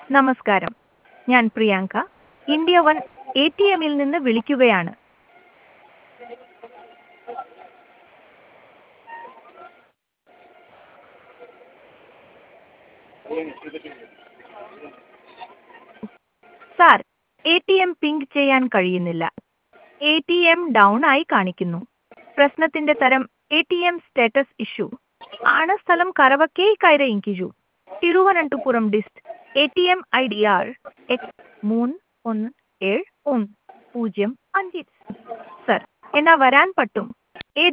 നമസ്കാരം ഞാൻ Priyanka India one A T എമ്മിൽ നിന്ന് വിളിക്കുകയാണ് സാർ എ ടി എം പിങ്ക് ചെയ്യാൻ കഴിയുന്നില്ല എ ടി എം ഡൗൺ ആയി കാണിക്കുന്നു പ്രശ്നത്തിന്റെ തരം A T M status issue ആണ് സ്ഥലം കരവക്കേ കൈരയിങ്കിജു Thiruvananthapuram dist A T M I D R X മൂന്ന് ഒന്ന് ഏഴ് ഒന്ന് പൂജ്യം അഞ്ച് സർ എന്നാ വരാൻ പറ്റും